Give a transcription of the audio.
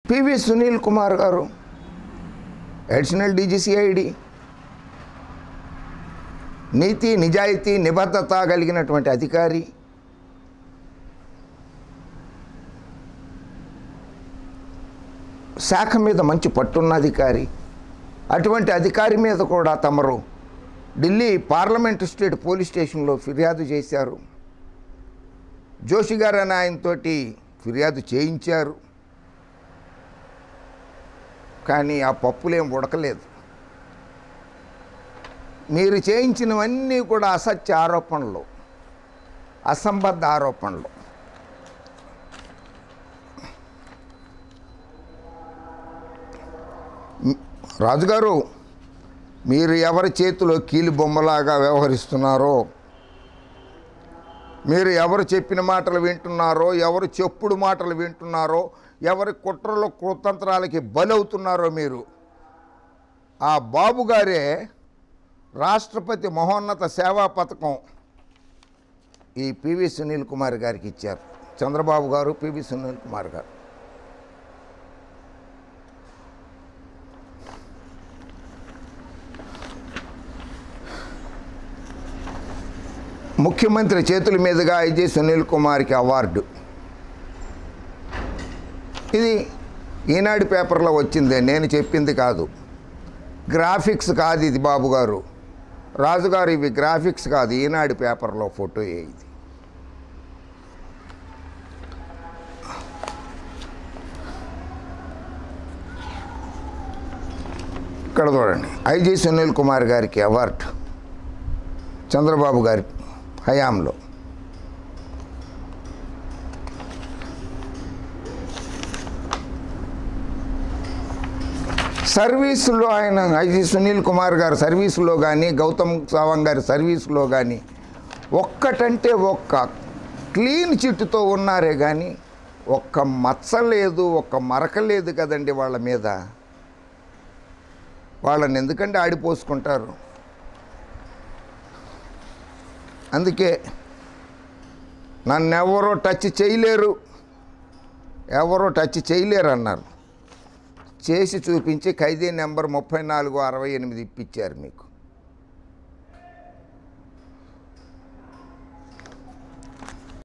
PV Sunil Kumar గారు additional డీజీసీఐడి నీతి నిజాయితీ నిబద్ధత కలిగినటువంటి అధికారి శాఖ మీద మంచి పట్టున్న అధికారి అటువంటి అధికారి మీద కూడా తమరు ఢిల్లీ పార్లమెంట్ స్టేట్ పోలీస్ స్టేషన్లో ఫిర్యాదు చేశారు జోషి గారు అని ఆయనతోటి ఫిర్యాదు చేయించారు కానీ ఆ పప్పులేం ఉడకలేదు మీరు చేయించినవన్నీ కూడా అసత్య ఆరోపణలు అసంబద్ధ ఆరోపణలు మ్, రాజుగారు మీరు ఎవరి చేతిలో కీలు బొమ్మలాగా వ్యవహరిస్తున్నారో మీరు ఎవరు చెప్పిన మాటలు వింటున్నారో ఎవరు చెప్పుడు మాటలు వింటున్నారో ఎవరి కుట్రలు కుతంత్రాలకి బలవుతున్నారో మీరు ఆ బాబు గారే రాష్ట్రపతి మహోన్నత సేవా పథకం ఈ పివి సునీల్ కుమార్ గారికి ఇచ్చారు చంద్రబాబు గారు పివి సునీల్ కుమార్ గారు ముఖ్యమంత్రి చేతుల మీదుగా ఐజీ సునీల్ కుమార్కి అవార్డు ఇది ఈనాడు పేపర్లో వచ్చిందే నేను చెప్పింది కాదు గ్రాఫిక్స్ కాదు ఇది బాబు గారు రాజుగారు ఇవి గ్రాఫిక్స్ కాదు ఈనాడు పేపర్లో ఫోటో ఇది ఇక్కడ చూడండి ఐజీ సునీల్ కుమార్ గారికి అవార్డు చంద్రబాబు గారి హయాంలో సర్వీసులో ఆయన ఐజీ సునీల్ కుమార్ గారు సర్వీసులో కానీ గౌతమ్ సావంగ్ గారి సర్వీసులో కానీ ఒక్కటంటే ఒక్క క్లీన్ చిట్టుతో ఉన్నారే కానీ ఒక్క మచ్చ లేదు ఒక్క మరక లేదు కదండి వాళ్ళ మీద వాళ్ళని ఎందుకంటే ఆడిపోసుకుంటారు అందుకే నన్నెవరో టచ్ చేయలేరు ఎవరో టచ్ చేయలేరు అన్నారు చేసి చూపించి ఖైదీ నెంబర్ ముప్పై నాలుగు అరవై ఎనిమిది ఇప్పించారు మీకు